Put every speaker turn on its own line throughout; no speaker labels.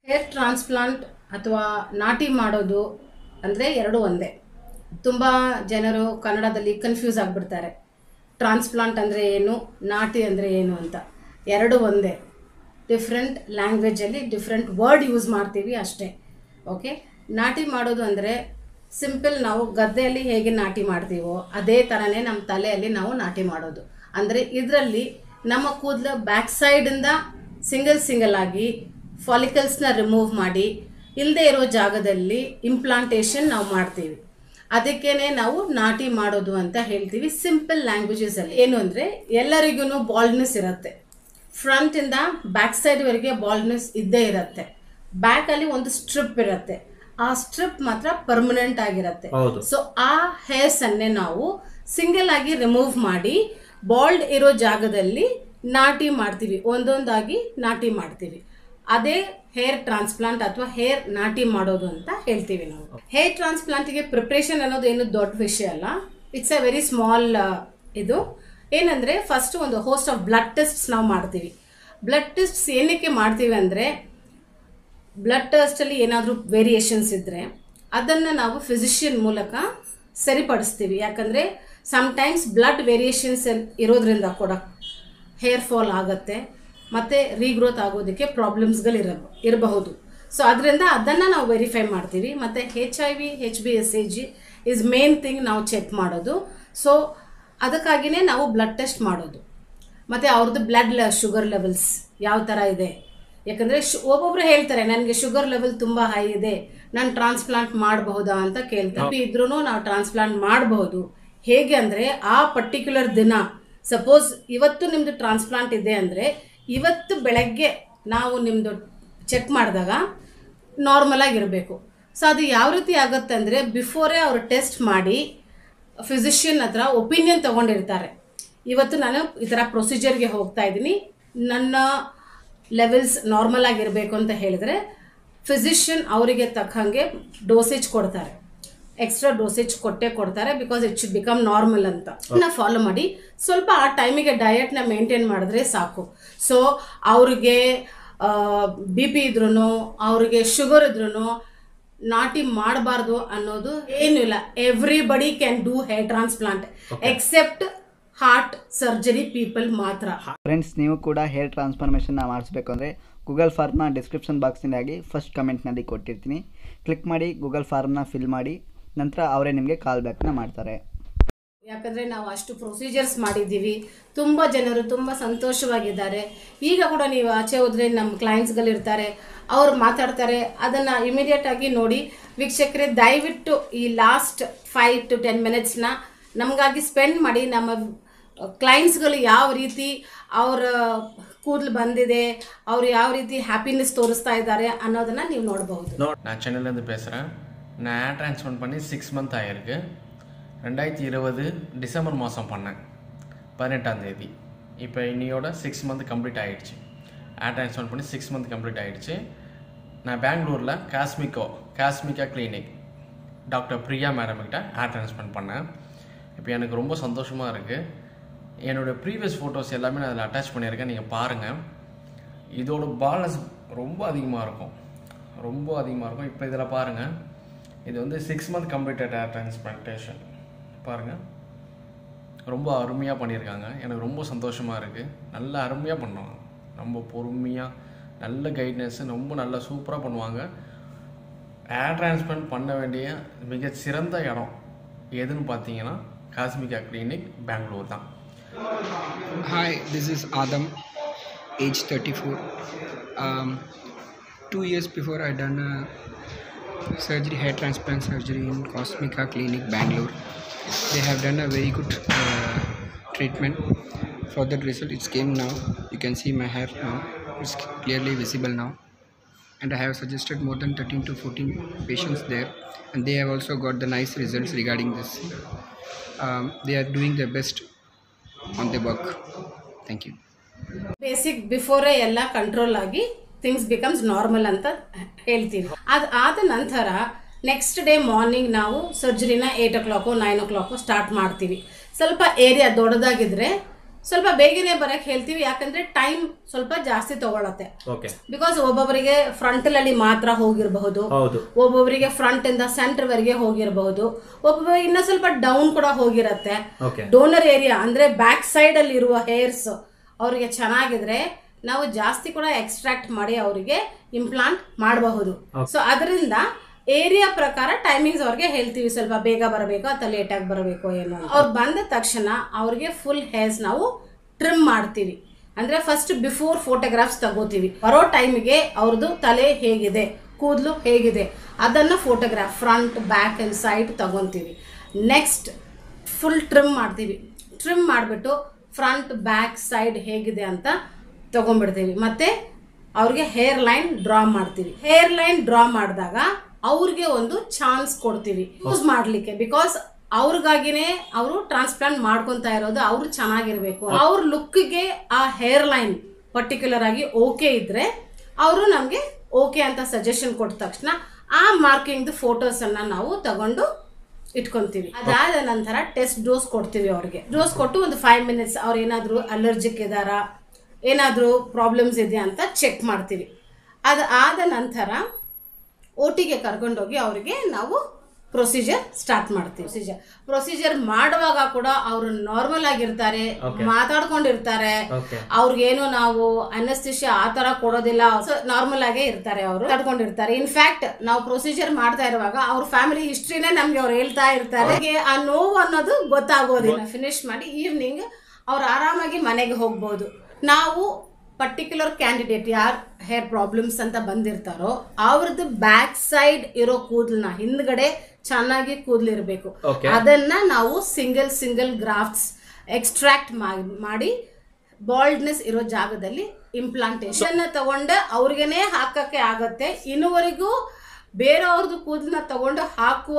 Hair transplant ಅಥವಾ ನಾಟಿ ಮಾಡೋದು ಅಂದರೆ ಎರಡು ಒಂದೇ ತುಂಬ ಜನರು ಕನ್ನಡದಲ್ಲಿ ಕನ್ಫ್ಯೂಸ್ ಆಗಿಬಿಡ್ತಾರೆ ಟ್ರಾನ್ಸ್ಪ್ಲಾಂಟ್ ಅಂದರೆ ಏನು ನಾಟಿ ಅಂದರೆ ಏನು ಅಂತ ಎರಡು ಒಂದೇ ಡಿಫ್ರೆಂಟ್ ಲ್ಯಾಂಗ್ವೇಜಲ್ಲಿ ಡಿಫ್ರೆಂಟ್ ವರ್ಡ್ ಯೂಸ್ ಮಾಡ್ತೀವಿ ಅಷ್ಟೇ ಓಕೆ ನಾಟಿ ಮಾಡೋದು ಅಂದರೆ ಸಿಂಪಲ್ ನಾವು ಗದ್ದೆಯಲ್ಲಿ ಹೇಗೆ ನಾಟಿ ಮಾಡ್ತೀವೋ ಅದೇ ಥರನೇ ನಮ್ಮ ತಲೆಯಲ್ಲಿ ನಾವು ನಾಟಿ ಮಾಡೋದು ಅಂದರೆ ಇದರಲ್ಲಿ ನಮ್ಮ ಕೂದಲು ಬ್ಯಾಕ್ ಸೈಡಿಂದ ಸಿಂಗಲ್ ಸಿಂಗಲ್ ಆಗಿ ಫಾಲಿಕಲ್ಸ್ನ ರಿಮೂವ್ ಮಾಡಿ ಇಲ್ಲದೆ ಇರೋ ಜಾಗದಲ್ಲಿ ಇಂಪ್ಲಾಂಟೇಷನ್ ನಾವು ಮಾಡ್ತೀವಿ ಅದಕ್ಕೇನೆ ನಾವು ನಾಟಿ ಮಾಡೋದು ಅಂತ ಹೇಳ್ತೀವಿ ಸಿಂಪಲ್ ಲ್ಯಾಂಗ್ವೇಜಸಲ್ಲಿ ಏನು ಅಂದರೆ ಎಲ್ಲರಿಗೂ ಬಾಲ್ಡ್ನೆಸ್ ಇರುತ್ತೆ ಫ್ರಂಟಿಂದ ಬ್ಯಾಕ್ ಸೈಡ್ವರೆಗೆ ಬಾಲ್ಡ್ನೆಸ್ ಇದ್ದೇ ಇರುತ್ತೆ ಬ್ಯಾಕಲ್ಲಿ ಒಂದು ಸ್ಟ್ರಿಪ್ ಇರುತ್ತೆ ಆ ಸ್ಟ್ರಿಪ್ ಮಾತ್ರ ಪರ್ಮನೆಂಟ್ ಆಗಿರುತ್ತೆ
ಹೌದು
ಸೊ ಆ ಹೇರ್ಸ್ ಅನ್ನೇ ನಾವು ಸಿಂಗಲ್ ಆಗಿ ರಿಮೂವ್ ಮಾಡಿ ಬಾಲ್ಡ್ ಇರೋ ಜಾಗದಲ್ಲಿ ನಾಟಿ ಮಾಡ್ತೀವಿ ಒಂದೊಂದಾಗಿ ನಾಟಿ ಮಾಡ್ತೀವಿ ಅದೇ ಹೇರ್ ಟ್ರಾನ್ಸ್ಪ್ಲಾಂಟ್ ಅಥವಾ ಹೇರ್ ನಾಟಿ ಮಾಡೋದು ಅಂತ ಹೇಳ್ತೀವಿ ನಾವು ಹೇರ್ ಟ್ರಾನ್ಸ್ಪ್ಲಾಂಟಿಗೆ ಪ್ರಿಪ್ರೇಷನ್ ಅನ್ನೋದು ಏನು ದೊಡ್ಡ ವಿಷಯ ಅಲ್ಲ ಇಟ್ಸ್ ಅ ವೆರಿ ಸ್ಮಾಲ್ ಇದು ಏನಂದರೆ ಫಸ್ಟ್ ಒಂದು ಹೋಸ್ಟ್ ಆಫ್ ಬ್ಲಡ್ ಟೆಸ್ಟ್ಸ್ ನಾವು ಮಾಡ್ತೀವಿ ಬ್ಲಡ್ ಟೆಸ್ಟ್ಸ್ ಏನಕ್ಕೆ ಮಾಡ್ತೀವಿ ಅಂದರೆ ಬ್ಲಡ್ ಟೆಸ್ಟಲ್ಲಿ ಏನಾದರೂ ವೇರಿಯೇಷನ್ಸ್ ಇದ್ದರೆ ಅದನ್ನು ನಾವು ಫಿಸಿಷಿಯನ್ ಮೂಲಕ ಸರಿಪಡಿಸ್ತೀವಿ ಯಾಕಂದರೆ ಸಮ್ಟೈಮ್ಸ್ ಬ್ಲಡ್ ವೇರಿಯೇಷನ್ಸ್ ಇರೋದ್ರಿಂದ ಕೂಡ ಹೇರ್ ಫಾಲ್ ಆಗುತ್ತೆ ಮತ್ತು ರೀಗ್ರೋತ್ ಆಗೋದಕ್ಕೆ ಪ್ರಾಬ್ಲಮ್ಸ್ಗಳು ಇರ ಇರಬಹುದು ಸೊ ಅದರಿಂದ ಅದನ್ನು ನಾವು ವೆರಿಫೈ ಮಾಡ್ತೀವಿ ಮತ್ತು H I V H B S A G is main thing ನಾವು ಚೆಕ್ ಮಾಡೋದು ಸೊ ಅದಕ್ಕಾಗಿಯೇ ನಾವು ಬ್ಲಡ್ ಟೆಸ್ಟ್ ಮಾಡೋದು ಮತ್ತು ಅವ್ರದ್ದು ಬ್ಲಡ್ ಶುಗರ್ ಲೆವೆಲ್ಸ್ ಯಾವ ಥರ ಇದೆ ಯಾಕಂದರೆ ಶು ಒಬ್ಬೊಬ್ರು ಹೇಳ್ತಾರೆ ನನಗೆ ಶುಗರ್ ಲೆವೆಲ್ ತುಂಬ ಹೈ ಇದೆ ನಾನು ಟ್ರಾನ್ಸ್ಪ್ಲಾಂಟ್ ಮಾಡಬಹುದಾ ಅಂತ ಕೇಳ್ತಾರೆ ಇದ್ರೂ ನಾವು ಟ್ರಾನ್ಸ್ಪ್ಲಾಂಟ್ ಮಾಡಬಹುದು ಹೇಗೆ ಅಂದರೆ ಆ ಪರ್ಟಿಕ್ಯುಲರ್ ದಿನ ಸಪೋಸ್ ಇವತ್ತು ನಿಮ್ಮದು ಟ್ರಾನ್ಸ್ಪ್ಲಾಂಟ್ ಇದೆ ಅಂದರೆ ಇವತ್ತು ಬೆಳಗ್ಗೆ ನಾವು ನಿಮ್ಮದು ಚೆಕ್ ಮಾಡಿದಾಗ ನಾರ್ಮಲ್ ಆಗಿರಬೇಕು ಸೊ ಅದು ಯಾವ ರೀತಿ ಆಗುತ್ತೆ ಅಂದರೆ ಬಿಫೋರೇ ಅವರು ಟೆಸ್ಟ್ ಮಾಡಿ ಫಿಸಿಷಿಯನ್ ಹತ್ರ ಒಪಿನಿಯನ್ ತೊಗೊಂಡಿರ್ತಾರೆ ಇವತ್ತು ನಾನು ಈ ಥರ ಪ್ರೊಸೀಜರ್ಗೆ ಹೋಗ್ತಾ ಇದ್ದೀನಿ ನನ್ನ ಲೆವೆಲ್ಸ್ ನಾರ್ಮಲ್ ಆಗಿರಬೇಕು ಅಂತ ಹೇಳಿದ್ರೆ ಫಿಸಿಷಿಯನ್ ಅವರಿಗೆ ತಕ್ಕಂಗೆ ಡೋಸೇಜ್ ಕೊಡ್ತಾರೆ ಎಕ್ಸ್ಟ್ರಾ ಡೋಸೇಜ್ ಕೊಟ್ಟೇ ಕೊಡ್ತಾರೆ because it should become normal ಅಂತ ನಾ ಫಾಲೋ ಮಾಡಿ ಸ್ವಲ್ಪ ಆ ಟೈಮಿಗೆ ಡಯಟ್ನ ಮೇಂಟೈನ್ ಮಾಡಿದ್ರೆ ಸಾಕು ಸೊ ಅವ್ರಿಗೆ ಬಿ ಪಿ ಇದ್ರೂ ಅವ್ರಿಗೆ ಶುಗರ್ ಇದ್ರೂ ನಾಟಿ ಮಾಡಬಾರ್ದು ಅನ್ನೋದು ಏನೂ ಇಲ್ಲ everybody can do hair transplant except heart surgery people ಮಾತ್ರ
ಫ್ರೆಂಡ್ಸ್ ನೀವು ಕೂಡ ಹೇರ್ ಟ್ರಾನ್ಸ್ಫಾರ್ಮೇಷನ್ನ ಮಾಡಿಸ್ಬೇಕು ಅಂದರೆ ಗೂಗಲ್ ಫಾರ್ಮ್ನ ಡಿಸ್ಕ್ರಿಪ್ಷನ್ ಬಾಕ್ಸಿಂದಾಗಿ ಫಸ್ಟ್ ಕಮೆಂಟ್ನಲ್ಲಿ ಕೊಟ್ಟಿರ್ತೀನಿ ಕ್ಲಿಕ್ ಮಾಡಿ ಗೂಗಲ್ ಫಾರ್ಮ್ನ ಫಿಲ್ ಮಾಡಿ ನಂತರ ಅವರೇ ನಿಮಗೆ ಕಾಲ್ ಬ್ಯಾಕ್ನ ಮಾಡ್ತಾರೆ
ಯಾಕಂದರೆ ನಾವು ಅಷ್ಟು ಪ್ರೊಸೀಜರ್ಸ್ ಮಾಡಿದ್ದೀವಿ ತುಂಬ ಜನರು ತುಂಬ ಸಂತೋಷವಾಗಿದ್ದಾರೆ ಈಗ ಕೂಡ ನೀವು ಆಚೆ ಹೋದರೆ ನಮ್ಮ ಕ್ಲೈಂಟ್ಸ್ಗಳಿರ್ತಾರೆ ಅವ್ರು ಮಾತಾಡ್ತಾರೆ ಅದನ್ನು ಇಮಿಡಿಯೇಟ್ ಆಗಿ ನೋಡಿ ವೀಕ್ಷಕರೇ ದಯವಿಟ್ಟು ಈ ಲಾಸ್ಟ್ ಫೈವ್ ಟು ಟೆನ್ ಮಿನಿಟ್ಸ್ನ ನಮಗಾಗಿ ಸ್ಪೆಂಡ್ ಮಾಡಿ ನಮ್ಮ ಕ್ಲೈಂಟ್ಸ್ಗಳು ಯಾವ ರೀತಿ ಅವರ ಕೂದಲು ಬಂದಿದೆ ಅವ್ರು ಯಾವ ರೀತಿ ಹ್ಯಾಪಿನೆಸ್ ತೋರಿಸ್ತಾ ಇದ್ದಾರೆ ಅನ್ನೋದನ್ನು ನೀವು ನೋಡಬಹುದು
நான் சென்னையிலேருந்து பேசுகிறேன் நான் ஏர் டிரான்ஸ்ஃபர் பண்ணி சிக்ஸ் மந்த் ஆகிருக்கு ரெண்டாயிரத்தி இருபது டிசம்பர் மாதம் பண்ணேன் பதினெட்டாம் தேதி இப்போ இன்னையோட சிக்ஸ் மந்த் கம்ப்ளீட் ஆகிடுச்சு ஏர் டிரான்ஸ்ஃபர் பண்ணி சிக்ஸ் மந்த் கம்ப்ளீட் ஆகிடுச்சு நான் பெங்களூரில் காஸ்மிகோ Cosmica clinic doctor Priya madam கிட்ட ஏர் டிரான்ஸ்பிளான்ட் பண்ணேன் இப்போ எனக்கு ரொம்ப சந்தோஷமாக இருக்குது என்னோடய ப்ரீவியஸ் ஃபோட்டோஸ் எல்லாமே நான் அதில் அட்டாச் பண்ணியிருக்கேன் நீங்கள் பாருங்கள் இதோட பாலன்ஸ் ரொம்ப அதிகமாக இருக்கும் ரொம்ப அதிகமாக இருக்கும் இப்போ இதில் பாருங்கள் இது வந்து six month completed hair transplantation பாருங்கள் ரொம்ப அருமையாக பண்ணியிருக்காங்க எனக்கு ரொம்ப சந்தோஷமாக இருக்குது நல்ல அருமையாக பண்ணுவாங்க ரொம்ப பொறுமையாக நல்ல கைட்னஸ் ரொம்ப நல்லா சூப்பராக பண்ணுவாங்க ஏர் டிரான்ஸ்பிளான்ட் பண்ண வேண்டிய மிக சிறந்த இடம் எதுன்னு பார்த்தீங்கன்னா காஸ்மிகா கிளினிக் பெங்களூர் தான்
Hi, this is Adam, age 34. Um, two years before I done a surgery, hair transplant surgery in Cosmica Clinic, Bangalore. They have done a very good uh, treatment. For that result, it came now. You can see my hair now. It's clearly visible now. And I have suggested more than 13 to 14 patients there, and they have also got the nice results regarding this. Um, they are doing their best on their work. Thank you.
Basic ಬಿಫೋರೇ ಎಲ್ಲ control ಆಗಿ things becomes normal ಅಂತ ಹೇಳ್ತೀವಿ ಅದು ಆದ ನಂತರ next day morning ನಾವು ಸರ್ಜರಿನ eight o'clock nine o'clock start ಮಾಡ್ತೀವಿ ಸ್ವಲ್ಪ ಏರಿಯಾ ದೊಡ್ಡದಾಗಿದ್ರೆ ಸ್ವಲ್ಪ ಬೇಗನೆ ಬರಕ್ ಹೇಳ್ತೀವಿ ಯಾಕಂದ್ರೆ ಟೈಮ್ ಸ್ವಲ್ಪ ಜಾಸ್ತಿ ತಗೊಳತ್ತೆ
ಓಕೆ
ಬಿಕಾಸ್ ಒಬ್ಬೊಬ್ಬರಿಗೆ ಫ್ರಂಟಲ್ ಅಲ್ಲಿ ಮಾತ್ರ ಹೋಗಿರಬಹುದು
ಹೌದು
ಒಬ್ಬೊಬ್ಬರಿಗೆ ಫ್ರಂಟ್ ಇಂದ ಸೆಂಟರ್ ವರೆಗೆ ಹೋಗಿರಬಹುದು ಒಬ್ಬೊಬ್ಬ ಇನ್ನ ಸ್ವಲ್ಪ ಡೌನ್ ಕೂಡ ಹೋಗಿರತ್ತೆ
ಓಕೆ
ಡೋನರ್ ಏರಿಯಾ ಅಂದ್ರೆ ಬ್ಯಾಕ್ ಸೈಡ್ ಅಲ್ಲಿ ಇರುವ ಹೇರ್ಸ್ ಅವರಿಗೆ ಚೆನ್ನಾಗಿದ್ರೆ ನಾವು ಜಾಸ್ತಿ ಕೂಡ ಎಕ್ಸ್ಟ್ರಾಕ್ಟ್ ಮಾಡಿ ಅವರಿಗೆ ಇಂಪ್ಲಾಂಟ್ ಮಾಡಬಹುದು ಸೊ ಅದರಿಂದ ಏರಿಯಾ ಪ್ರಕಾರ ಟೈಮಿಂಗ್ಸ್ ಅವ್ರಿಗೆ ಹೇಳ್ತೀವಿ ಸ್ವಲ್ಪ ಬೇಗ ಬರಬೇಕು ಅಥವಾ ಲೇಟಾಗಿ ಬರಬೇಕು ಏನೋ ಅಂತ. ಅವ್ರು ಬಂದ ತಕ್ಷಣ ಅವ್ರಿಗೆ ಫುಲ್ ಹೇರ್ಸ್ ನಾವು ಟ್ರಿಮ್ ಮಾಡ್ತೀವಿ ಅಂದ್ರೆ ಫಸ್ಟ್ ಬಿಫೋರ್ ಫೋಟೋಗ್ರಾಫ್ಸ್ ತಗೋತೀವಿ ಬರೋ ಟೈಮಿಗೆ ಅವ್ರದ್ದು ತಲೆ ಹೇಗಿದೆ ಕೂದಲು ಹೇಗಿದೆ ಅದನ್ನ photograph front back and side ತಗೊಂತೀವಿ ನೆಕ್ಸ್ಟ್ ಫುಲ್ ಟ್ರಿಮ್ ಮಾಡ್ತೀವಿ ಟ್ರಿಮ್ ಮಾಡಿಬಿಟ್ಟು ಫ್ರಂಟ್ ಬ್ಯಾಕ್ ಸೈಡ್ ಹೇಗಿದೆ ಅಂತ ತಗೊಂಡ್ಬಿಡ್ತೀವಿ ಮತ್ತೆ ಅವ್ರಿಗೆ ಹೇರ್ ಲೈನ್ ಡ್ರಾ ಮಾಡ್ತೀವಿ ಹೇರ್ ಲೈನ್ ಡ್ರಾ ಮಾಡಿದಾಗ ಅವ್ರಿಗೆ ಒಂದು ಚಾನ್ಸ್ ಕೊಡ್ತೀವಿ ಯೂಸ್ ಮಾಡ್ಲಿಕ್ಕೆ ಬಿಕಾಸ್ ಅವ್ರಿಗಾಗಿನೇ ಅವರು ಟ್ರಾನ್ಸ್ಪ್ಲಾಂಟ್ ಮಾಡ್ಕೊಂತ ಇರೋದು ಅವ್ರು ಚೆನ್ನಾಗಿರ್ಬೇಕು ಅವ್ರ ಲುಕ್ಗೆ ಆ ಹೇರ್ ಲೈನ್ ಪರ್ಟಿಕ್ಯುಲರ್ ಆಗಿ ಓಕೆ ಇದ್ರೆ ಅವರು ನಮಗೆ ಓಕೆ ಅಂತ ಸಜೆಷನ್ ಕೊಟ್ಟ ತಕ್ಷಣ ಆ ಮಾರ್ಕಿಂಗ್ ಫೋಟೋಸ್ ಅನ್ನ ನಾವು ತಗೊಂಡು ಇಟ್ಕೊಂತೀವಿ ಅದಾದ ನಂತರ ಟೆಸ್ಟ್ ಡೋಸ್ ಕೊಡ್ತೀವಿ ಅವ್ರಿಗೆ ಡೋಸ್ ಕೊಟ್ಟು ಒಂದು ಫೈವ್ ಮಿನಿಟ್ಸ್ ಅವ್ರು ಏನಾದರೂ ಅಲರ್ಜಿಕ್ ಇದಾರ ಏನಾದರೂ ಪ್ರಾಬ್ಲಮ್ಸ್ ಇದೆಯಾ ಅಂತ ಚೆಕ್ ಮಾಡ್ತೀವಿ ಅದು ಆದ ನಂತರ ಒಟ್ಟಿಗೆ ಕರ್ಕೊಂಡೋಗಿ ಅವರಿಗೆ ನಾವು ಪ್ರೊಸೀಜರ್ ಸ್ಟಾರ್ಟ್ ಮಾಡ್ತೀವಿ ಪ್ರೊಸೀಜರ್ ಪ್ರೊಸೀಜರ್ ಮಾಡುವಾಗ ಕೂಡ ಅವರು ನಾರ್ಮಲ್ ಆಗಿರ್ತಾರೆ ಮಾತಾಡ್ಕೊಂಡಿರ್ತಾರೆ
ಓಕೆ
ಅವ್ರಿಗೇನು ನಾವು ಅನಸ್ತಿಷ್ಯ ಆ ತರ ಕೊಡೋದಿಲ್ಲ ನಾರ್ಮಲ್ ಆಗೇ ಇರ್ತಾರೆ ಅವರು ತಡ್ಕೊಂಡಿರ್ತಾರೆ ಇನ್ಫ್ಯಾಕ್ಟ್ ನಾವು ಪ್ರೊಸೀಜರ್ ಮಾಡ್ತಾ ಇರುವಾಗ ಅವ್ರ ಫ್ಯಾಮಿಲಿ ಹಿಸ್ಟ್ರಿನೇ ನಮ್ಗೆ ಅವ್ರು ಹೇಳ್ತಾ ಇರ್ತಾರೆ ಅವ್ರಿಗೆ ಆ ನೋವು ಅನ್ನೋದು ಗೊತ್ತಾಗೋದಿಲ್ಲ ಫಿನಿಶ್ ಮಾಡಿ ಈವ್ನಿಂಗ್ ಅವ್ರು ಆರಾಮಾಗಿ ಮನೆಗೆ ಹೋಗ್ಬೋದು ನಾವು ಪರ್ಟಿಕ್ಯುಲರ್ ಕ್ಯಾಂಡಿಡೇಟ್ ಯಾರು ಹೇರ್ ಪ್ರಾಬ್ಲಮ್ಸ್ ಅಂತ ಬಂದಿರ್ತಾರೋ ಅವ್ರದ್ದು ಬ್ಯಾಕ್ ಸೈಡ್ ಇರೋ ಕೂದಲನ್ನ ಹಿಂದ್ಗಡೆ ಚೆನ್ನಾಗಿ ಕೂದಲಿರ್ಬೇಕು
Okay.
ಅದನ್ನ ನಾವು ಸಿಂಗಲ್ ಸಿಂಗಲ್ ಗ್ರಾಫ್ಟ್ಸ್ ಎಕ್ಸ್ಟ್ರಾಕ್ಟ್ ಮಾಡಿ ಬಾಲ್ಡ್ನೆಸ್ ಇರೋ ಜಾಗದಲ್ಲಿ ಇಂಪ್ಲಾಂಟೇಶನ್ ತಗೊಂಡು ಅವ್ರಿಗೇನೆ ಹಾಕಕ್ಕೆ ಆಗತ್ತೆ ಇನ್ನುವರೆಗೂ ಬೇರೆಯವ್ರದ್ದು ಕೂದಲನ್ನ ತಗೊಂಡು ಹಾಕುವ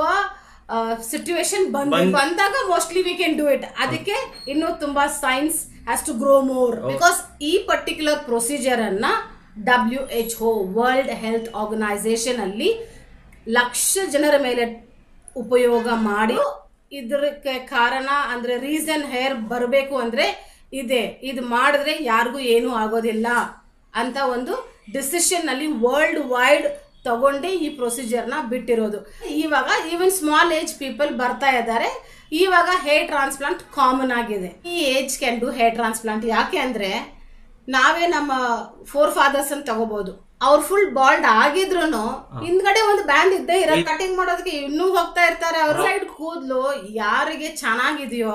ಸಿಚುವೇಶನ್ ಬಂದ ಬಂದಾಗ mostly we can do it ಅದಕ್ಕೆ ಇನ್ನೂ ತುಂಬಾ science has to grow more because ಈ ಪರ್ಟಿಕ್ಯುಲರ್ ಪ್ರೊಸೀಜರ್ ಅನ್ನ W H O world health organisation ಅಲ್ಲಿ ಲಕ್ಷ ಜನರ ಮೇಲೆ ಉಪಯೋಗ ಮಾಡಿ ಇದಕ್ಕೆ ಕಾರಣ ಅಂದ್ರೆ ರೀಸನ್ ಹೇರ್ ಬರಬೇಕು ಅಂದ್ರೆ ಇದೆ ಇದು ಮಾಡಿದ್ರೆ ಯಾರಿಗೂ ಏನೂ ಆಗೋದಿಲ್ಲ ಅಂತ ಒಂದು ಡಿಸಿಷನ್ ಅಲ್ಲಿ ವರ್ಲ್ಡ್ ವೈಡ್ ತಗೊಂಡೇ ಈ ಪ್ರೊಸೀಜರ್ನ ಬಿಟ್ಟಿರೋದು ಇವಾಗ ಈವನ್ ಸ್ಮಾಲ್ ಏಜ್ ಪೀಪಲ್ ಬರ್ತಾ ಇದ್ದಾರೆ ಇವಾಗ ಹೇರ್ ಟ್ರಾನ್ಸ್ಪ್ಲಾಂಟ್ ಕಾಮನ್ ಆಗಿದೆ ಈ age can do hair transplant ಯಾಕೆ ಅಂದ್ರೆ ನಾವೇ ನಮ್ಮ ಫೋರ್ ಫಾದರ್ಸ್ ಅಂತ ತಗೋಬಹುದು ಅವ್ರು ಫುಲ್ ಬಾಲ್ಡ್ ಆಗಿದ್ರು ಹಿಂದ್ಗಡೆ ಒಂದು ಬ್ಯಾಂಡ್ ಇದ್ದೇ ಇರೋ ಕಟಿಂಗ್ ಮಾಡೋದಕ್ಕೆ ಇನ್ನೂ ಹೋಗ್ತಾ ಇರ್ತಾರೆ ಅವ್ರ ಸೈಡ್ ಕೂದಲು ಯಾರಿಗೆ ಚೆನ್ನಾಗಿದೆಯೋ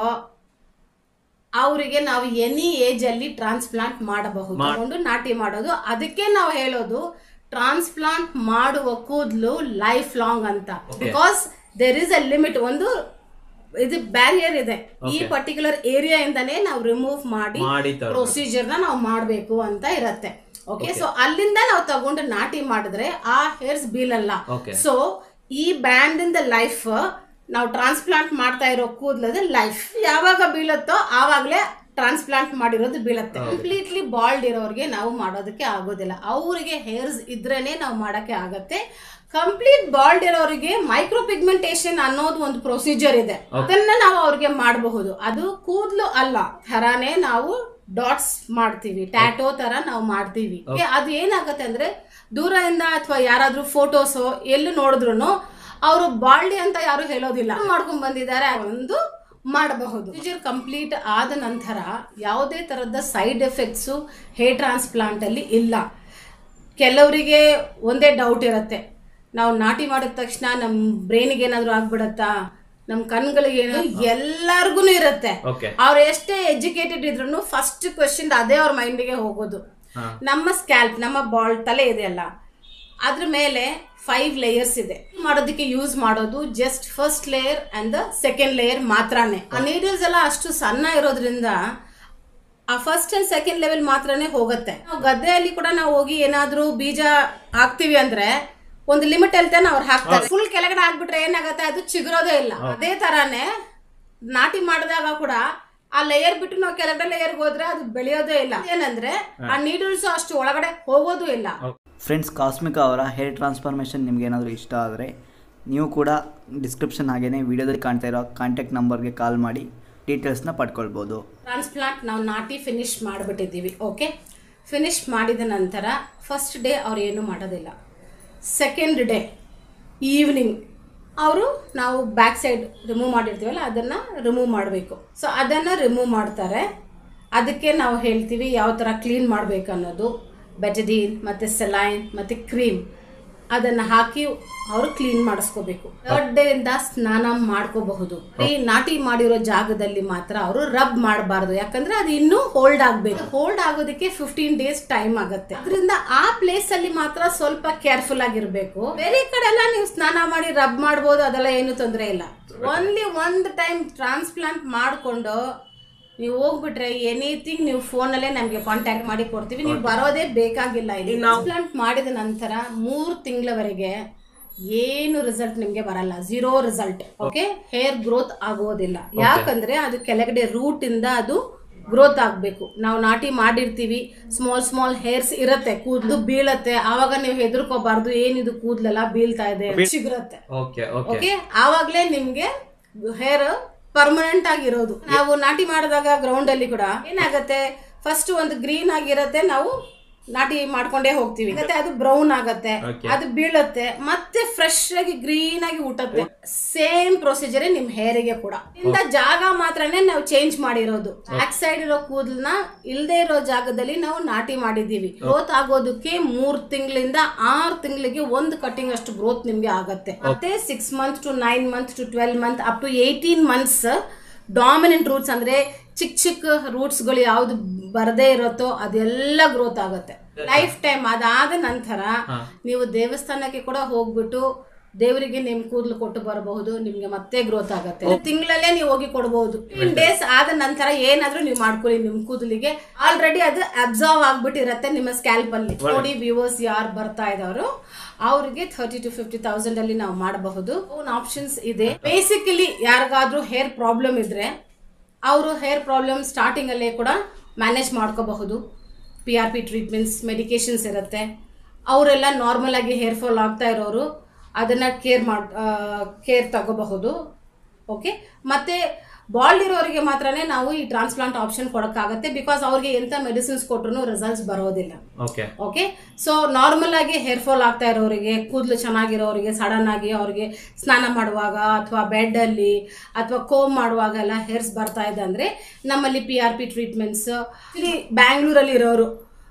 ಅವರಿಗೆ ನಾವು ಎನಿ ಏಜ್ ಅಲ್ಲಿ ಟ್ರಾನ್ಸ್ಪ್ಲಾಂಟ್ ಮಾಡಬಹುದು ತಗೊಂಡು ನಾಟಿ ಮಾಡೋದು ಅದಕ್ಕೆ ನಾವು ಹೇಳೋದು ಟ್ರಾನ್ಸ್ಪ್ಲಾಂಟ್ ಮಾಡುವ ಕೂದಲು ಲೈಫ್ ಲಾಂಗ್ ಅಂತ because there is a limit ಒಂದು ಇದು ಬ್ಯಾರಿಯರ್ ಇದೆ ಈ ಪರ್ಟಿಕ್ಯುಲರ್ ಏರಿಯಾ ಇಂದಾನೇ ನಾವು ರಿಮೂವ್ ಮಾಡಿ
ಮಾಡಿ ತರ್ಬೇಕು.
ಪ್ರೊಸೀಜರ್ ನ ನಾವು ಮಾಡಬೇಕು ಅಂತ ಇರತ್ತೆ ಓಕೆ ಸೊ ಅಲ್ಲಿಂದ ನಾವು ತಗೊಂಡು ನಾಟಿ ಮಾಡಿದ್ರೆ ಆ ಹೇರ್ಸ್ ಬೀಳಲ್ಲ
Okay.
ಸೊ ಈ ಬ್ಯಾಂಡ್ ಇಂದ ಲೈಫ್ ನಾವು ಟ್ರಾನ್ಸ್ಪ್ಲಾಂಟ್ ಮಾಡ್ತಾ ಇರೋ ಕೂದಲದ ಲೈಫ್ ಯಾವಾಗ ಬೀಳುತ್ತೋ ಆವಾಗಲೇ ಟ್ರಾನ್ಸ್ಪ್ಲಾಂಟ್ ಮಾಡಿರೋದು ಬೀಳುತ್ತೆ ಕಂಪ್ಲೀಟ್ಲಿ ಬಾಲ್ಡ್ ಇರೋರಿಗೆ ನಾವು ಮಾಡೋದಕ್ಕೆ ಆಗೋದಿಲ್ಲ ಅವರಿಗೆ ಹೇರ್ಸ್ ಇದ್ರೇನೆ ನಾವು ಮಾಡಕ್ಕೆ ಆಗತ್ತೆ ಕಂಪ್ಲೀಟ್ ಬಾಲ್ಡ್ ಇರೋರಿಗೆ ಮೈಕ್ರೋ ಪಿಗ್ಮೆಂಟೇಶನ್ ಅನ್ನೋದು ಒಂದು ಪ್ರೊಸೀಜರ್ ಇದೆ ಅದನ್ನ ನಾವು ಅವ್ರಿಗೆ ಮಾಡಬಹುದು ಅದು ಕೂದಲು ಅಲ್ಲ ಥರಾನೇ ನಾವು ಡಾಟ್ಸ್ ಮಾಡ್ತೀವಿ ಟ್ಯಾಟೋ ತರ ನಾವು ಮಾಡ್ತೀವಿ ಅದು ಏನಾಗತ್ತೆ ಅಂದ್ರೆ ದೂರದಿಂದ ಅಥವಾ ಯಾರಾದ್ರೂ ಫೋಟೋಸು ಎಲ್ಲಿ ನೋಡಿದ್ರು ಅವರು ಬಾಲ್ಡಿ ಅಂತ ಯಾರು ಹೇಳೋದಿಲ್ಲ ಮಾಡ್ಕೊಂಡ್ ಬಂದಿದ್ದಾರೆ ಒಂದು ಮಾಡಬಹುದು ಪ್ರೊಸೀಜರ್ ಕಂಪ್ಲೀಟ್ ಆದ ನಂತರ ಯಾವುದೇ ತರದ ಸೈಡ್ ಎಫೆಕ್ಟ್ಸು ಹೇರ್ ಟ್ರಾನ್ಸ್ಪ್ಲಾಂಟ್ ಅಲ್ಲಿ ಇಲ್ಲ ಕೆಲವರಿಗೆ ಒಂದೇ ಡೌಟ್ ಇರುತ್ತೆ ನಾವು ನಾಟಿ ಮಾಡಿದ ತಕ್ಷಣ ನಮ್ಮ ಬ್ರೈನಿಗೆ ಏನಾದರೂ ಆಗ್ಬಿಡತ್ತಾ ನಮ್ಮ ಕಣ್ಗಳಿಗೆ ಏನೋ ಎಲ್ಲರಿಗೂ ಇರುತ್ತೆ
ಓಕೆ
ಅವ್ರು ಎಷ್ಟೇ ಎಜುಕೇಟೆಡ್ ಇದ್ರು ಫಸ್ಟ್ ಕ್ವೆಶನ್ ಅದೇ ಅವ್ರ ಮೈಂಡಿಗೆ ಹೋಗೋದು ನಮ್ಮ ಸ್ಕ್ಯಾಲ್ಪ್ ನಮ್ಮ ಬಾಲ್ ತಲೆ ಇದೆಯಲ್ಲ ಅದ್ರ ಮೇಲೆ ಫೈವ್ ಲೇಯರ್ಸ್ ಇದೆ ಮಾಡೋದಕ್ಕೆ ಯೂಸ್ ಮಾಡೋದು just first layer and the second layer ಮಾತ್ರನೇ ಆ ನೀಡಲ್ಸ್ ಎಲ್ಲ ಅಷ್ಟು ಸಣ್ಣ ಇರೋದ್ರಿಂದ ಆ ಫಸ್ಟ್ ಅಂಡ್ ಸೆಕೆಂಡ್ ಲೆವೆಲ್ ಮಾತ್ರನೇ ಹೋಗುತ್ತೆ ನಾವು ಗದ್ದೆಯಲ್ಲಿ ಕೂಡ ನಾವು ಹೋಗಿ ಏನಾದ್ರೂ ಬೀಜ ಹಾಕ್ತಿವಿ ಅಂದ್ರೆ ಒಂದು ಲಿಮಿಟ್ ಅಲ್ತಾನೆ ಅವ್ರು ಹಾಕ್ತಾರೆ ಫುಲ್ ಕೆಳಗಡೆ ಹಾಕ್ಬಿಟ್ರೆ ಏನಾಗುತ್ತೆ ಅದು ಚಿಗುರೋದೇ ಇಲ್ಲ ಅದೇ ತರಾನೇ ನಾಟಿ ಮಾಡಿದಾಗ ಕೂಡ ಆ ಲೇಯರ್ ಬಿಟ್ಟು ನಾವು ಕೆಳಗಡೆ ಲೇಯರ್ಗೆ ಹೋದ್ರೆ ಅದು ಬೆಳೆಯೋದೇ ಇಲ್ಲ ಏನಂದ್ರೆ ಆ ನೀಡಲ್ಸ್ ಅಷ್ಟು ಒಳಗಡೆ ಹೋಗೋದು ಇಲ್ಲ
ಫ್ರೆಂಡ್ಸ್ ಕಾಸ್ಮಿಕ ಅವರ ಹೇರ್ ಟ್ರಾನ್ಸ್ಫಾರ್ಮೇಷನ್ ನಿಮ್ಗೆ ಏನಾದರೂ ಇಷ್ಟ ಆದರೆ ನೀವು ಕೂಡ ಡಿಸ್ಕ್ರಿಪ್ಷನ್ ಹಾಗೇನೆ ವಿಡಿಯೋದಲ್ಲಿ ಕಾಣ್ತಾ ಇರೋ ಕಾಂಟ್ಯಾಕ್ಟ್ ನಂಬರ್ಗೆ ಕಾಲ್ ಮಾಡಿ ಡೀಟೇಲ್ಸ್ನ ಪಡ್ಕೊಳ್ಬೋದು
ಟ್ರಾನ್ಸ್ಪ್ಲಾಂಟ್ ನಾವು ನಾಟಿ ಫಿನಿಶ್ ಮಾಡಿಬಿಟ್ಟಿದ್ದೀವಿ ಓಕೆ ಫಿನಿಶ್ ಮಾಡಿದ ನಂತರ ಫಸ್ಟ್ ಡೇ ಅವ್ರು ಏನೂ ಮಾಡೋದಿಲ್ಲ ಸೆಕೆಂಡ್ ಡೇ ಈವ್ನಿಂಗ್ ಅವರು ನಾವು ಬ್ಯಾಕ್ ಸೈಡ್ ರಿಮೂವ್ ಮಾಡಿರ್ತೀವಲ್ಲ ಅದನ್ನು ರಿಮೂವ್ ಮಾಡಬೇಕು ಸೊ ಅದನ್ನು ರಿಮೂವ್ ಮಾಡ್ತಾರೆ ಅದಕ್ಕೆ ನಾವು ಹೇಳ್ತೀವಿ ಯಾವ ಥರ ಕ್ಲೀನ್ ಮಾಡಬೇಕು ಅನ್ನೋದು ಬೆಟಡೀನ್ ಮತ್ತು ಸೆಲೈನ್ ಮತ್ತು ಕ್ರೀಮ್ ಅದನ್ನು ಹಾಕಿ ಅವರು ಕ್ಲೀನ್ ಮಾಡಿಸ್ಕೋಬೇಕು ಥರ್ಡ್ ಡೇ ಇಂದ ಸ್ನಾನ ಮಾಡ್ಕೋಬಹುದು ಈ ನಾಟಿ ಮಾಡಿರೋ ಜಾಗದಲ್ಲಿ ಮಾತ್ರ ಅವರು ರಬ್ ಮಾಡಬಾರ್ದು ಯಾಕಂದ್ರೆ ಅದು ಇನ್ನೂ ಹೋಲ್ಡ್ ಆಗಬೇಕು ಹೋಲ್ಡ್ ಆಗೋದಕ್ಕೆ ಫಿಫ್ಟೀನ್ ಡೇಸ್ ಟೈಮ್ ಆಗುತ್ತೆ ಅದರಿಂದ ಆ ಪ್ಲೇಸ್ ಅಲ್ಲಿ ಮಾತ್ರ ಸ್ವಲ್ಪ ಕೇರ್ಫುಲ್ ಆಗಿರ್ಬೇಕು ಬೇರೆ ಕಡೆ ಎಲ್ಲ ನೀವು ಸ್ನಾನ ಮಾಡಿ ರಬ್ ಮಾಡ್ಬೋದು ಅದೆಲ್ಲ ಏನು ತೊಂದರೆ ಇಲ್ಲ ಓನ್ಲಿ ಒಂದು ಟೈಮ್ ಟ್ರಾನ್ಸ್ಪ್ಲಾಂಟ್ ಮಾಡಿಕೊಂಡು ನೀವು ಹೋಗ್ಬಿಟ್ರೆ ಎನಿಥಿಂಗ್ ನೀವು ಫೋನಲ್ಲೇ ನಮಗೆ ಕಾಂಟ್ಯಾಕ್ಟ್ ಮಾಡಿ ಕೊಡ್ತೀವಿ ನೀವು ಬರೋದೇ ಬೇಕಾಗಿಲ್ಲ ಇಲ್ಲಿ ಟ್ರಾನ್ಸ್ಪ್ಲಾಂಟ್ ಮಾಡಿದ ನಂತರ ಮೂರು ತಿಂಗಳವರೆಗೆ ಏನು ರಿಸಲ್ಟ್ ನಿಮಗೆ ಬರಲ್ಲ zero result okay hair growth ಆಗೋದಿಲ್ಲ ಯಾಕಂದ್ರೆ ಅದು ಕೆಳಗಡೆ ರೂಟ್ ಇಂದ ಅದು ಗ್ರೋತ್ ಆಗಬೇಕು ನಾವು ನಾಟಿ ಮಾಡಿರ್ತೀವಿ ಸ್ಮಾಲ್ ಸ್ಮಾಲ್ ಹೇರ್ಸ್ ಇರುತ್ತೆ ಕೂದಲು ಬೀಳತ್ತೆ ಆವಾಗ ನೀವು ಹೆದರ್ಕೋಬಾರ್ದು ಏನಿದು ಕೂದಲೆಲ್ಲ ಬೀಳ್ತಾ ಇದೆ ಚಿಗುರತ್ತೆ
ಓಕೆ ಓಕೆ
ಓಕೆ ಆವಾಗ್ಲೇ ನಿಮ್ಗೆ ಹೇರ್ ಪರ್ಮನೆಂಟ್ ಆಗಿರೋದು ನಾವು ನಾಟಿ ಮಾಡಿದಾಗ ಗ್ರೌಂಡ್ ಅಲ್ಲಿ ಕೂಡ ಏನಾಗತ್ತೆ ಫಸ್ಟ್ ಒಂದು ಗ್ರೀನ್ ಆಗಿರತ್ತೆ ನಾವು ನಾಟಿ ಮಾಡ್ಕೊಂಡೇ ಹೋಗ್ತೀವಿ ಮತ್ತೆ ಅದು ಬ್ರೌನ್ ಆಗತ್ತೆ
Okay.
ಅದು ಬೀಳತ್ತೆ ಮತ್ತೆ ಫ್ರೆಶ್ ಆಗಿ ಗ್ರೀನ್ ಆಗಿ ಹುಟ್ಟತ್ತೆ ಸೇಮ್ ಪ್ರೊಸೀಜರ್ ನಿಮ್ ಹೇರಿಗೆ ಕೂಡ ಇಂದ ಜಾಗ ಮಾತ್ರನೇ ನಾವು ಚೇಂಜ್ ಮಾಡಿರೋದು ಬ್ಯಾಕ್ ಸೈಡ್ ಇರೋ ಕೂದಲನ್ನ ಇಲ್ದೇ ಇರೋ ಜಾಗದಲ್ಲಿ ನಾವು ನಾಟಿ ಮಾಡಿದೀವಿ ಗ್ರೋತ್ ಆಗೋದಕ್ಕೆ ಮೂರ್ ತಿಂಗಳಿಂದ ಆರ್ ತಿಂಗಳಿಗೆ ಒಂದು ಕಟಿಂಗ್ ಅಷ್ಟು ಗ್ರೋತ್ ನಿಮ್ಗೆ ಆಗತ್ತೆ ಮತ್ತೆ six month to nine month to twelve month up to eighteen months dominant roots ಅಂದ್ರೆ ಚಿಕ್ಕ ಚಿಕ್ಕ ರೂಟ್ಸ್ಗಳು ಯಾವ್ದು ಬರದೇ ಇರುತ್ತೋ ಅದೆಲ್ಲ ಗ್ರೋತ್ ಆಗುತ್ತೆ ಲೈಫ್ ಟೈಮ್ ಅದಾದ ನಂತರ ನೀವು ದೇವಸ್ಥಾನಕ್ಕೆ ಕೂಡ ಹೋಗ್ಬಿಟ್ಟು ದೇವರಿಗೆ ನಿಮ್ ಕೂದಲು ಕೊಟ್ಟು ಬರಬಹುದು ನಿಮ್ಗೆ ಮತ್ತೆ ಗ್ರೋತ್ ಆಗುತ್ತೆ ತಿಂಗಳಲ್ಲೇ ನೀವು ಹೋಗಿ ಕೊಡಬಹುದು ಫಿಫ್ಟೀನ್ ಡೇಸ್ ಆದ ನಂತರ ಏನಾದ್ರೂ ನೀವು ಮಾಡ್ಕೊಳ್ಳಿ ನಿಮ್ ಕೂದಲಿಗೆ ಆಲ್ರೆಡಿ ಅದು ಅಬ್ಸರ್ವ್ ಆಗ್ಬಿಟ್ಟಿರತ್ತೆ ನಿಮ್ಮ ಸ್ಕ್ಯಾಲ್ಪ್ ಅಲ್ಲಿ ನೋಡಿ ವ್ಯೂವರ್ಸ್ ಯಾರು ಬರ್ತಾ ಇದ್ದವರು ಅವ್ರಿಗೆ ಥರ್ಟಿ ಟು ಫಿಫ್ಟಿ ತೌಸಂಡ್ ಅಲ್ಲಿ ನಾವು ಮಾಡಬಹುದು ಓನ್ ಆಪ್ಷನ್ಸ್ ಇದೆ ಬೇಸಿಕಲಿ ಯಾರಿಗಾದ್ರೂ ಹೇರ್ ಪ್ರಾಬ್ಲಮ್ ಇದ್ರೆ ಅವರು ಹೇರ್ ಪ್ರಾಬ್ಲಮ್ ಸ್ಟಾರ್ಟಿಂಗ್ ಅಲ್ಲೇ ಕೂಡ ಮ್ಯಾನೇಜ್ ಮಾಡ್ಕೋಬಹುದು P R P treatments medications ಇರುತ್ತೆ ಅವರೆಲ್ಲ ನಾರ್ಮಲ್ ಆಗಿ ಹೇರ್ ಫಾಲ್ ಆಗ್ತಾ ಇರೋರು ಅದನ್ನ ಕೇರ್ ಮಾಡ್ ಕೇರ್ ತಗೋಬಹುದು ಓಕೆ ಮತ್ತೆ ಬಾಲ್ಡ್ ಇರೋರಿಗೆ ಮಾತ್ರನೇ ನಾವು ಈ ಟ್ರಾನ್ಸ್ಪ್ಲಾಂಟ್ ಆಪ್ಷನ್ ಕೊಡೋಕ್ಕಾಗತ್ತೆ ಬಿಕಾಸ್ ಅವ್ರಿಗೆ ಎಂಥ ಮೆಡಿಸಿನ್ಸ್ ಕೊಟ್ರು ರಿಸಲ್ಟ್ಸ್ ಬರೋದಿಲ್ಲ
ಓಕೆ
ಓಕೆ ಸೊ ನಾರ್ಮಲ್ ಆಗಿ ಹೇರ್ ಫಾಲ್ ಆಗ್ತಾ ಇರೋರಿಗೆ ಕೂದಲು ಚೆನ್ನಾಗಿರೋರಿಗೆ ಸಡನ್ ಆಗಿ ಅವ್ರಿಗೆ ಸ್ನಾನ ಮಾಡುವಾಗ ಅಥವಾ ಬೆಡ್ಡಲ್ಲಿ ಅಥವಾ ಕೋಮ್ ಮಾಡುವಾಗ ಎಲ್ಲ ಹೇರ್ಸ್ ಬರ್ತಾ ಇದೆ ಅಂದರೆ ನಮ್ಮಲ್ಲಿ ಪಿ ಆರ್ ಪಿ ಟ್ರೀಟ್ಮೆಂಟ್ಸ್ ಇಲ್ಲಿ ಬ್ಯಾಂಗ್ಳೂರಲ್ಲಿ ಇರೋರು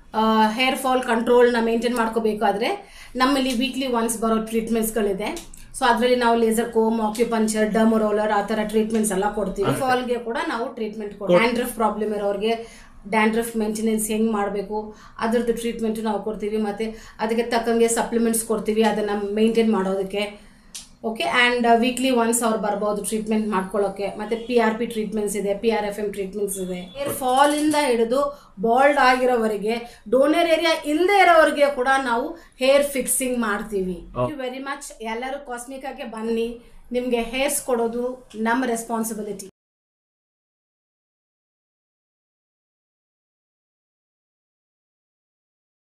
ಹೇರ್ ಫಾಲ್ ಕಂಟ್ರೋಲ್ನ ಮೇಂಟೈನ್ ಮಾಡ್ಕೋಬೇಕಾದ್ರೆ ನಮ್ಮಲ್ಲಿ ವೀಕ್ಲಿ ಒನ್ಸ್ ಬರೋ ಟ್ರೀಟ್ಮೆಂಟ್ಸ್ಗಳಿದೆ ಸೊ ಅದರಲ್ಲಿ ನಾವು laser comb acupuncture derma roller ಆ ಥರ ಟ್ರೀಟ್ಮೆಂಟ್ಸ್ ಎಲ್ಲ ಕೊಡ್ತೀವಿ ಫಾಲ್ಗೆ ಕೂಡ ನಾವು ಟ್ರೀಟ್ಮೆಂಟ್ ಕೊಡ್ತೀವಿ ಡ್ಯಾಂಡ್ರಫ್ ಪ್ರಾಬ್ಲಮ್ ಇರೋರಿಗೆ ಡ್ಯಾಂಡ್ರಫ್ ಮೇಂಟೆನೆನ್ಸ್ ಹೆಂಗೆ ಮಾಡಬೇಕು ಅದರದ್ದು ಟ್ರೀಟ್ಮೆಂಟ್ ನಾವು ಕೊಡ್ತೀವಿ ಮತ್ತು ಅದಕ್ಕೆ ತಕ್ಕಂಗೆ ಸಪ್ಲಿಮೆಂಟ್ಸ್ ಕೊಡ್ತೀವಿ ಅದನ್ನು ಮೇಂಟೈನ್ ಮಾಡೋದಕ್ಕೆ ಓಕೆ ಆ್ಯಂಡ್ ವೀಕ್ಲಿ ಒನ್ಸ್ ಅವ್ರು ಬರ್ಬೋದು ಟ್ರೀಟ್ಮೆಂಟ್ ಮಾಡ್ಕೊಳ್ಳೋಕೆ ಮತ್ತು ಪಿ ಆರ್ ಪಿ ಟ್ರೀಟ್ಮೆಂಟ್ಸ್ ಇದೆ P R F M treatments ಇದೆ ಹೇರ್ ಫಾಲಿಂದ ಹಿಡಿದು ಬಾಲ್ಡ್ ಆಗಿರೋವರೆಗೆ ಡೋನರ್ ಏರಿಯಾ ಇಲ್ಲದೆ ಇರೋವರೆಗೆ ಕೂಡ ನಾವು ಹೇರ್ ಫಿಕ್ಸಿಂಗ್ ಮಾಡ್ತೀವಿ ವೆರಿ ಮಚ್ ಎಲ್ಲರೂ ಕಾಸ್ಮಿಕಾಗೆ ಬನ್ನಿ ನಿಮಗೆ ಹೇರ್ಸ್ ಕೊಡೋದು ನಮ್ಮ ರೆಸ್ಪಾನ್ಸಿಬಿಲಿಟಿ